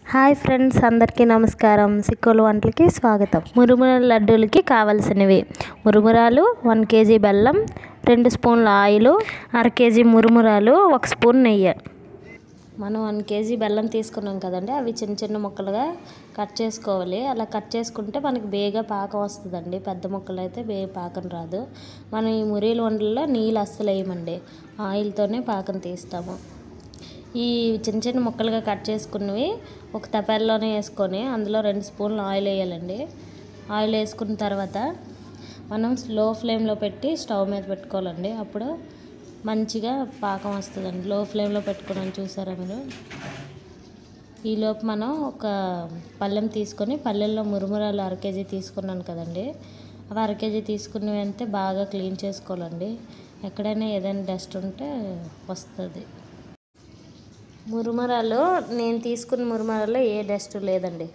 hi friends అందరికీ నమస్కారం సిక్కోలు వంటలకి స్వాగతం మురుముర లడ్డూలకి కావాల్సినవి మురుమురాలు వన్ కేజీ బెల్లం రెండు స్పూన్ల ఆయిల్ అర కేజీ మురుమురాలు ఒక స్పూన్ నెయ్యి మనం వన్ కేజీ బెల్లం తీసుకున్నాం కదండి అవి చిన్న చిన్న ముక్కలుగా కట్ చేసుకోవాలి అలా కట్ చేసుకుంటే మనకి బేగా పాకం వస్తుందండి పెద్ద ముక్కలు అయితే బేగా పాకం రాదు మనం ఈ మురీల వండల్లో నీళ్ళు అస్సలు వేయమండి ఆయిల్తోనే పాకం తీస్తాము ఈ చిన్న చిన్న ముక్కలుగా కట్ చేసుకున్నవి ఒక తపెల్లోనే వేసుకొని అందులో రెండు స్పూన్లు ఆయిల్ వేయాలండి ఆయిల్ వేసుకున్న తర్వాత మనం స్లో ఫ్లేమ్లో పెట్టి స్టవ్ మీద పెట్టుకోవాలండి అప్పుడు మంచిగా పాకం వస్తుందండి లో ఫ్లేమ్లో పెట్టుకున్నాను చూసారా మీరు ఈలోపు మనం ఒక పళ్ళెం తీసుకొని పల్లెల్లో మురుమురాలు అర కేజీ తీసుకున్నాను కదండి అవి అర కేజీ తీసుకున్నవి అంటే బాగా క్లీన్ చేసుకోవాలండి ఎక్కడైనా ఏదైనా డస్ట్ ఉంటే వస్తుంది మురుమరాలు నేను తీసుకున్న మురుమరాలో ఏ డస్ట్ లేదండి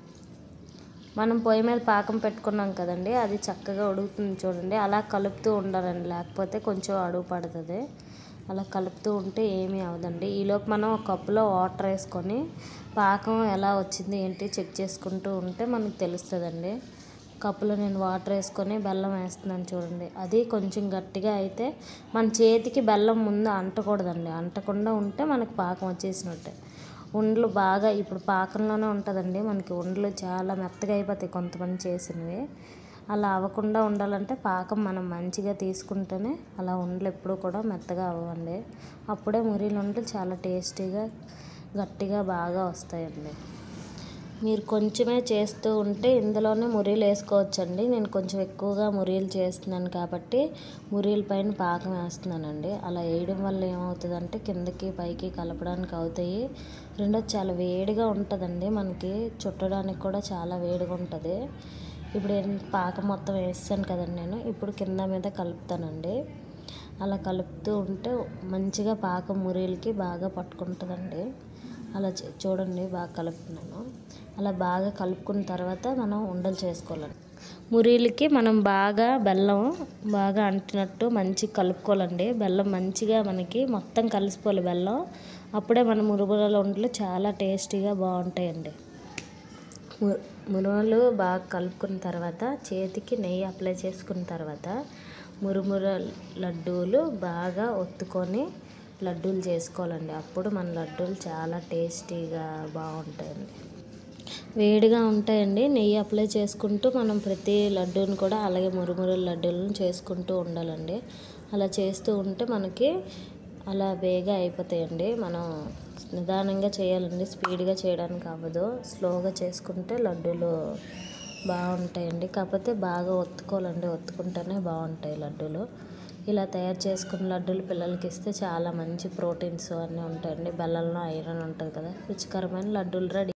మనం పొయ్యి మీద పాకం పెట్టుకున్నాం కదండి అది చక్కగా ఉడుకుతుంది చూడండి అలా కలుపుతూ ఉండాలండి లేకపోతే కొంచెం అడుగు పడుతుంది అలా కలుపుతూ ఉంటే ఏమీ అవదండి ఈలోపు మనం ఒక కప్పులో వాటర్ వేసుకొని పాకం ఎలా వచ్చింది ఏంటి చెక్ చేసుకుంటూ ఉంటే మనకు తెలుస్తుందండి కప్పులో నేను వాటర్ వేసుకొని బెల్లం వేస్తున్నాను చూడండి అది కొంచెం గట్టిగా అయితే మన చేతికి బెల్లం ముందు అంటకూడదండి అంటకుండా ఉంటే మనకు పాకం వచ్చేసినట్టే ఉండలు బాగా ఇప్పుడు పాకంలోనే ఉంటుందండి మనకి ఉండలు చాలా మెత్తగా అయిపోతాయి కొంతమంది చేసినవి అలా అవ్వకుండా ఉండాలంటే పాకం మనం మంచిగా తీసుకుంటేనే అలా ఉండలు ఎప్పుడూ కూడా మెత్తగా అవ్వండి అప్పుడే మురీలు ఉండలు చాలా టేస్టీగా గట్టిగా బాగా వస్తాయండి మీరు కొంచెమే చేస్తూ ఉంటే ఇందులోనే మురీలు వేసుకోవచ్చండి నేను కొంచెం ఎక్కువగా మురీలు చేస్తున్నాను కాబట్టి మురీల పైన పాకం వేస్తున్నానండి అలా వేయడం వల్ల ఏమవుతుందంటే కిందకి పైకి కలపడానికి అవుతాయి రెండోది చాలా వేడిగా ఉంటుందండి మనకి చుట్టడానికి కూడా చాలా వేడిగా ఉంటుంది ఇప్పుడు పాకం మొత్తం వేస్తాను కదండి నేను ఇప్పుడు కింద మీద కలుపుతానండి అలా కలుపుతూ ఉంటే మంచిగా పాకం మురీలకి బాగా పట్టుకుంటుందండి అలా చూడండి బాగా కలుపుతున్నాను అలా బాగా కలుపుకున్న తర్వాత మనం ఉండలు చేసుకోవాలండి మురీలకి మనం బాగా బెల్లం బాగా అంటినట్టు మంచిగా కలుపుకోవాలండి బెల్లం మంచిగా మనకి మొత్తం కలిసిపోవాలి బెల్లం అప్పుడే మన మురుగుల ఉండలు చాలా టేస్టీగా బాగుంటాయండి మురుములు బాగా కలుపుకున్న తర్వాత చేతికి నెయ్యి అప్లై చేసుకున్న తర్వాత మురుముర లడ్డూలు బాగా ఒత్తుకొని లడ్డూలు చేసుకోవాలండి అప్పుడు మన లడ్డూలు చాలా టేస్టీగా బాగుంటాయండి వేడిగా ఉంటాయండి నెయ్యి అప్లై చేసుకుంటూ మనం ప్రతి లడ్డూని కూడా అలాగే మురుమురు లడ్డూలను చేసుకుంటూ ఉండాలండి అలా చేస్తూ ఉంటే మనకి అలా వేగా అయిపోతాయండి మనం నిదానంగా చేయాలండి స్పీడ్గా చేయడానికి అవ్వదు స్లోగా చేసుకుంటే లడ్డూలు బాగుంటాయండి కాకపోతే బాగా ఒత్తుకోవాలండి ఒత్తుకుంటేనే బాగుంటాయి లడ్డూలు ఇలా తయారు చేసుకున్న లడ్డూలు పిల్లలకి ఇస్తే చాలా మంచి ప్రోటీన్స్ అన్నీ ఉంటాయండి బెల్లంలో ఐరన్ ఉంటుంది కదా రుచికరమైన లడ్డూలు రెడీ